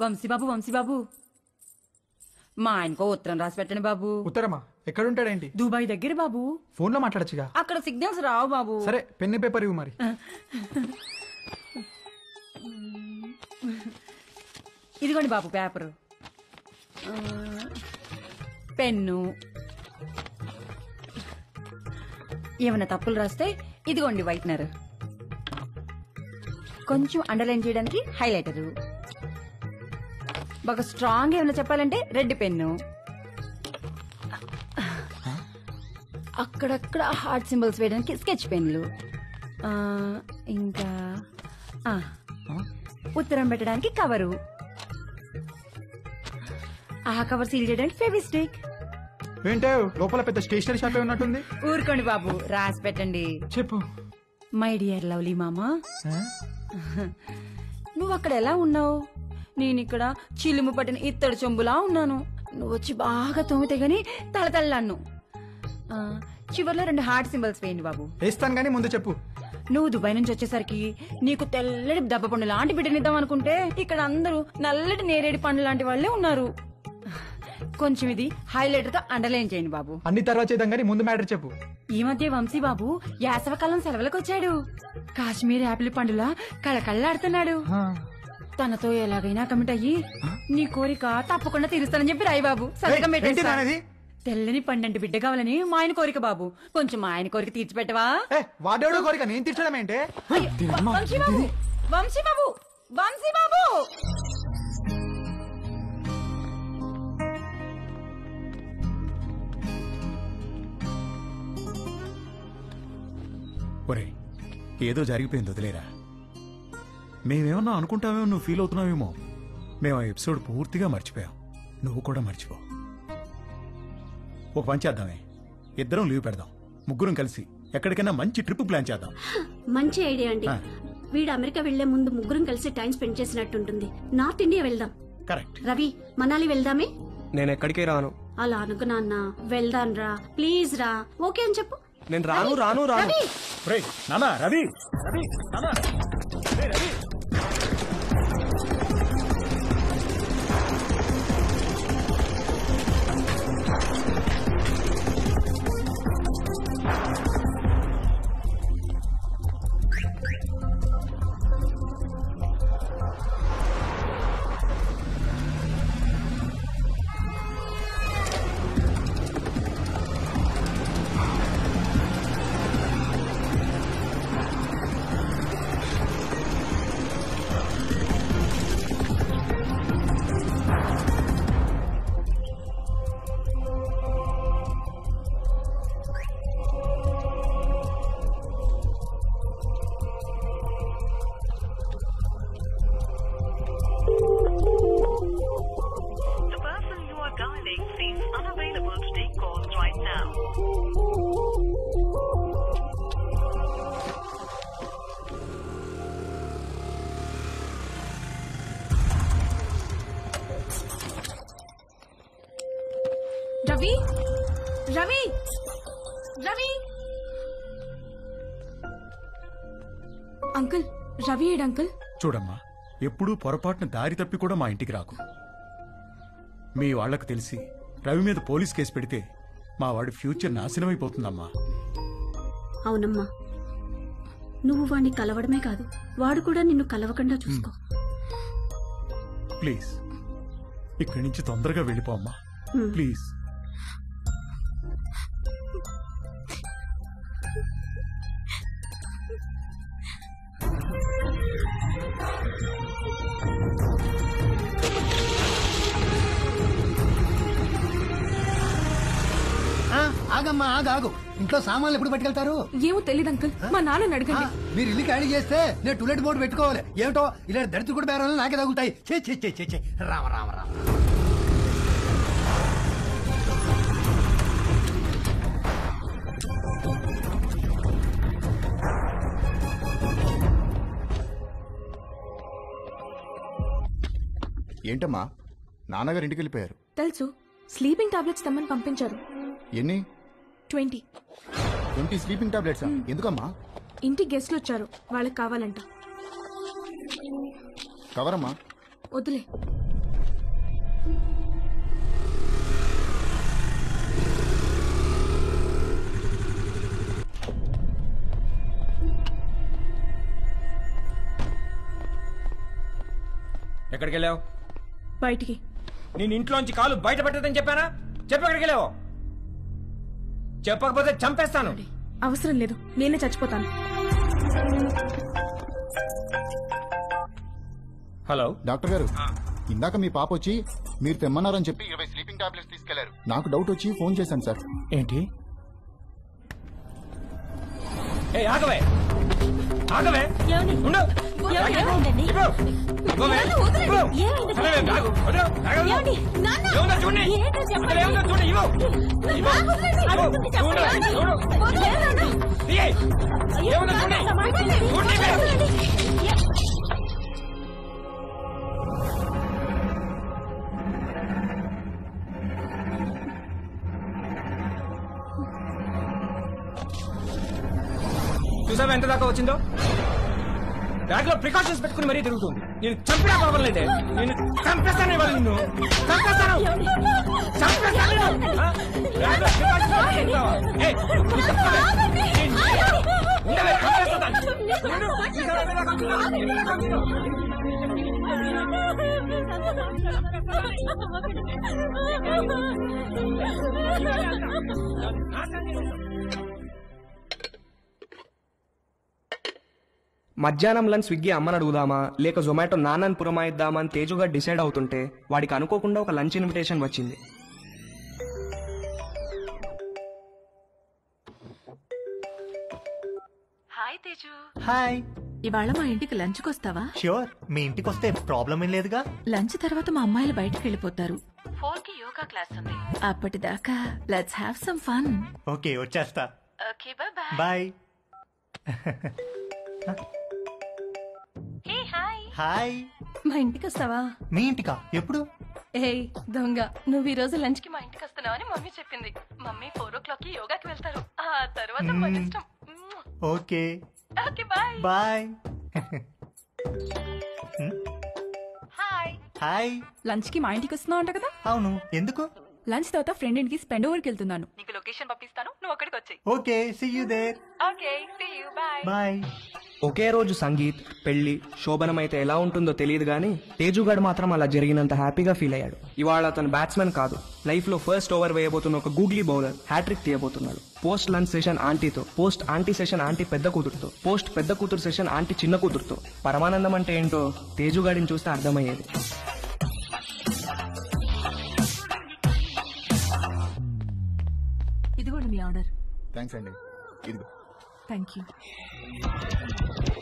వంశీబాబు వంశీబాబు మా ఆయనకో ఉత్తరం రాసి పెట్టండి బాబు ఉత్తరమా ఎక్కడుంటాడేంటి దుబాయ్ దగ్గర బాబు ఫోన్ లో మాట్లాడచ్చుగా అక్కడ సిగ్నల్స్ రావు బాబు సరే పెన్ను పేపర్ ఇవ్వు మరి ఇదిగోండి బాబు పేపరు ఆ, పెన్ను ఏమైనా తప్పులు రాస్తే ఇదిగోండి వైట్నర్ కొంచెం అండర్లైన్ చేయడానికి హైలైటరు బాగా స్ట్రాంగ్ ఏమైనా చెప్పాలంటే రెడ్ పెన్ను అక్కడక్కడ హార్ట్ సింబల్స్ వేయడానికి స్కెచ్ పెన్లు ఆ, ఇంకా ఆ, ఉత్తరం పెట్టడానికి కవరు ఆ కవర్ సీల్ చేయడానికి ఫెవిస్టిక్ ఏంటో లోపల పెద్ద స్టేషనరీ షాపే ఉన్నట్టుంది ఊరుకోండి బాబు రాసి పెట్టండి చెప్పు మై డియర్ లవ్లీ మామా ఆ? నువ్వు అక్కడ ఎలా ఉన్నావు నేను ఇక్కడ చిలుము పట్టిన ఇత్తడి చెంబులా ఉన్నాను నువ్వు వచ్చి బాగా తోమితే గాని తలతల్లాను ఆ, చివర్లో రెండు హార్ట్ సింబల్స్ వేయండి బాబు వేస్తాను కానీ ముందు చెప్పు నువ్వు దుబాయ్ నుంచి వచ్చేసరికి నీకు తెల్లటి దెబ్బ పండు లాంటి బిడ్డనిద్దాం అనుకుంటే ఇక్కడ అందరూ నల్లటి నేరేడు పండు లాంటి వాళ్ళే ఉన్నారు కొంచెం ఇది హైలైటర్ తో అండర్లైన్ చేయండి బాబు అన్ని తర్వాత చేద్దాం కానీ ముందు మ్యాటర్ చెప్పు ఈ మధ్య వంశీ బాబు యాసవకాలం సెలవులకు వచ్చాడు కాశ్మీర్ యాపిల్ పండులా కళకళ్ళాడుతున్నాడు ఆ. తనతో ఎలాగైనా కమిట్ అయ్యి నీ కోరిక తప్పకుండా తీరుస్తానని చెప్పి రాయి బాబు సంతకం ఏయ్, ఏంటి పెట్టేస్తా. నాన్నది? తెల్లని పండంటి బిడ్డ కావాలని మా ఆయన కోరిక బాబు కొంచెం మా ఆయన కోరిక తీర్చిపెట్టవా ఏ వాడేవాడో కోరిక నేను తీర్చడం ఏంటే వంశీ బాబు వంశీ బాబు వంశీ బాబు ఒరే ఏదో జరిగిపోయింది వదిలేరా మేమేమన్నా అనుకుంటామేమో నువ్వు ఫీల్ అవుతున్నావేమో మేము ఆ ఎపిసోడ్ పూర్తిగా మర్చిపోయాం నువ్వు కూడా మర్చిపో ఒక పని చేద్దామే ఇద్దరం లీవ్ పెడదాం ముగ్గురం కలిసి ఎక్కడికైనా మంచి ట్రిప్ ప్లాన్ చేద్దాం మంచి ఐడియా అండి ఆ. వీడు అమెరికా వెళ్లే ముందు ముగ్గురం కలిసి టైం స్పెండ్ చేసినట్టుంటుంది నార్త్ ఇండియా వెళ్దాం కరెక్ట్ రవి మనాలి వెళ్దామే నేను ఎక్కడికి రాను అలా అనుకు నాన్న వెళ్దాం రా ప్లీజ్ రా ఓకే అని చెప్పు నేను రాను రాను రాను రవి రే నానా రవి రవి నానా రే, Ravi The person you are dialing seems unavailable to take calls right now. Ravi Ravi Ravi uncle Ravi ఏడు అంకుల్ చూడమ్మా ఎప్పుడూ పొరపాటున దారి తప్పి కూడా మా ఇంటికి రాకు మీ వాళ్లకు తెలిసి రవి మీద పోలీస్ కేసు పెడితే మా వాడి ఫ్యూచర్ నాశనమైపోతుందమ్మా అవునమ్మా నువ్వు వాణ్ణి కలవడమే కాదు వాడు కూడా నిన్ను కలవకుండా చూసుకో ప్లీజ్ ఇక్కడి నుంచి తొందరగా వెళ్ళిపోమ్మా హ్మ్. ప్లీజ్ ఆ, ఆగమ్మా ఆగు ఆగు ఇంట్లో సామాన్లు ఎప్పుడు పట్టుకెళ్తారు ఏమో తెలియదు అంకుల్ మా నాన్న ఆ, అడగండి మీరు ఇల్లు ఖాళీ చేస్తే నేను టూలెట్ బోర్డు పెట్టుకోవాలి ఏమిటో ఇలా దరిద్ర కూడా బేరాలు నాకే తగులుతాయి చే చే చే చే చే రామ రామ రామ ఏంటమ్మా నాన్నగారు ఇంటికి వెళ్ళిపోయారు తెలుసు స్లీపింగ్ టాబ్లెట్స్ తెమ్మని పంపించారు ఎన్ని ట్వంటీ ట్వంటీ స్లీపింగ్ టాబ్లెట్సా ఎందుకమ్మా ఇంటి గెస్ట్లు వచ్చారు వాళ్ళకి కావాలంట కవరమ్మా వద్దులే ఎక్కడికి వెళ్ళావు బయటికి నేను ఇంట్లోంచి కాలు బయట పెట్టదని చెప్పానా చెప్పు ఎక్కడికి వెళ్ళావు చెప్పకపోతే చంపేస్తాను అవసరం లేదు నేనే చచ్చిపోతాను హలో డాక్టర్ గారు ఇందాక మీ పాప వచ్చి మీరు తెమ్మన్నారని చెప్పి ఇరవై స్లీపింగ్ టాబ్లెట్స్ తీసుకెళ్లారు నాకు డౌట్ వచ్చి ఫోన్ చేశాను సార్ ఏంటి ఏ ఆగవే ఆగవే ఉండు ఏమైందండి? ఇవ్వు. ఇవ్వవే. ఇవ్వు. ఏమైంది? అరే, ఆగు. వదలు. ఆగు. ఏమండి? నాన్న! ఏముందో చూడండి. ఏంటో చెప్పండి. ఇక్కడ ఏముందో చూడండి. ఇవ్వు. ఇవ్వు. నాకు వదిలేండి. ఇవ్వు. అడుగుతుంది చూడు. చెప్పండి. చూడు. వదిలేండి నాన్న. తీయ్. ఏముందో చూడండి. నాన్న, మాట్లాడండి. చూడండి. వదిలేండి. చూసావా ఎంత దాకా వచ్చిందో బ్యాగ్ లో ప్రికాషన్స్ పెట్టుకుని మరీ తిరుగుతుంది నేను చంపినా పర్వాలేదే నేను చంపేస్తాను ఇవాళ నిన్ను చంపేస్తాను చంపేస్తాను నిన్ను. ఆ? బ్యాగ్ లో precautions పెట్టుకుంటావా? ఏయ్, నువ్వు చంపవే. నేను- ఉండవే, చంపేస్తాను. ఉండు. చూసావా ఎంత దాకా వచ్చిందో? ఎంత దాకా వచ్చిందో? మధ్యాహ్నం లంచ్ స్విగ్గీ అమ్మని అడుగుదామా లేక జొమాటో నాన్నని పురమాయిద్దామా అని తేజుగా డిసైడ్ అవుతుంటే వాడికి అనుకోకుండా ఒక లంచ్ ఇన్విటేషన్ వచ్చింది హాయ్ తేజు హాయ్ ఇవాళ మా ఇంటికి లంచ్కి వస్తావా ష్యూర్ మీ ఇంటికి వస్తే ప్రాబ్లం ఏం లేదుగా లంచ్ తర్వాత మా అమ్మాయిలు బయటకు వెళ్ళిపోతారు ఫోర్ కి యోగా క్లాస్ ఉంది అప్పటిదాకా let's have some fun okay వచ్చేస్తా okay bye bye hey hi hi మా ఇంటికి వస్తావా మీ ఇంటికా ఎప్పుడు ఏయ్ దొంగ నువ్వు ఈ రోజు లంచ్ కి మా ఇంటికి వస్తున్నావని మమ్మీ చెప్పింది మమ్మీ ఫోర్ ఓ క్లాక్ కి యోగాకి వెళ్తారు ఆ తర్వాత మన ఇష్టం okay okay bye bye hi hi lunch కి మా ఇంటికి వస్తున్నావు అంట కదా అవును ఎందుకు లంచ్ తర్వాత ఫ్రెండ్ ఇంటికి స్పెండ్ ఓవర్కి వెళ్తున్నాను నీకు లొకేషన్ పంపిస్తాను నువ్వు అక్కడికి వచ్చాయి okay see you there okay see you bye bye ఒకే రోజు సంగీత్ పెళ్లి శోభనం అయితే ఎలా ఉంటుందో తెలియదు కానీ తేజుగాడు మాత్రం అలా జరిగినంత హ్యాపీగా ఫీల్ అయ్యాడు ఇవాళ అతను బ్యాట్స్మెన్ కాదు లైఫ్ లో ఫస్ట్ ఓవర్ వేయబోతున్న ఒక గూగ్లీ బౌలర్ హ్యాట్రిక్ తీయబోతున్నాడు పోస్ట్ లంచ్ సెషన్ ఆంటీతో పోస్ట్ ఆంటీ సెషన్ ఆంటీ పెద్ద కూతురుతో పోస్ట్ పెద్ద కూతురు సెషన్ ఆంటీ చిన్న కూతురుతో పరమానందం అంటే ఏంటో తేజుగాడిని చూస్తే అర్థమయ్యేది ఇదిగోండి మీ ఆర్డర్ థ్యాంక్స్ అండి ఇదిగో థ్యాంక్ యూ